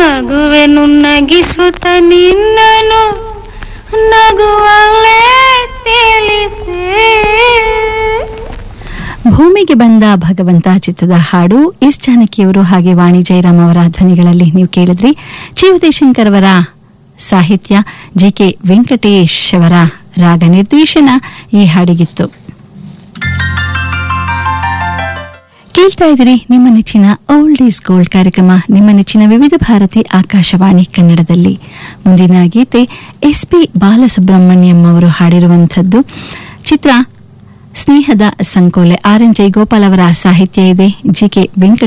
ನಗುವೆನು ನಗಿಸುತ್ತ ನಿನ್ನನು ನಗುವಲ್ಲೇ ತೇಲಿಸೆ ಭೂಮಿಗೆ ಬಂದ ಭಗವಂತ ಚಿತ್ರದ ಹಾಡು ಎಸ್ ಜಾನಕಿಯವರು ಹಾಗೆ ವಾಣಿ ಜಯರಾಮ್ ಅವರ ಧ್ವನಿಗಳಲ್ಲಿ ನೀವು ಕೇಳಿದ್ರಿ ಜೀವದೇಶಂಕರ್ ಅವರ ಸಾಹಿತ್ಯ ಜಿ ಕೆ ವೆಂಕಟೇಶ್ ಅವರ ರಾಗ ನಿರ್ದೇಶನ ಈ ಹಾಡಿಗಿತ್ತು ಕೇಳ್ತಾ ಇದ್ದೀರಿ ನಿಮ್ಮ ನೆಚ್ಚಿನ ಓಲ್ಡ್ ಈಸ್ ಗೋಲ್ಡ್ ಕಾರ್ಯಕ್ರಮ ನಿಮ್ಮ ನೆಚ್ಚಿನ ವಿವಿಧ ಭಾರತಿ ಆಕಾಶವಾಣಿ ಕನ್ನಡದಲ್ಲಿ ಮುಂದಿನ ಗೀತೆ ಎಸ್ ಪಿ ಬಾಲಸುಬ್ರಹ್ಮಣ್ಯಂ ಅವರು ಹಾಡಿರುವಂಥದ್ದು ಚಿತ್ರ ಸ್ನೇಹದ ಸಂಕೋಲೆ ಆರ್ ಎನ್ ಜೈಗೋಪಾಲ್ ಅವರ ಸಾಹಿತ್ಯ ಇದೆ ಜಿ ಕೆ ವೆಂಕಟ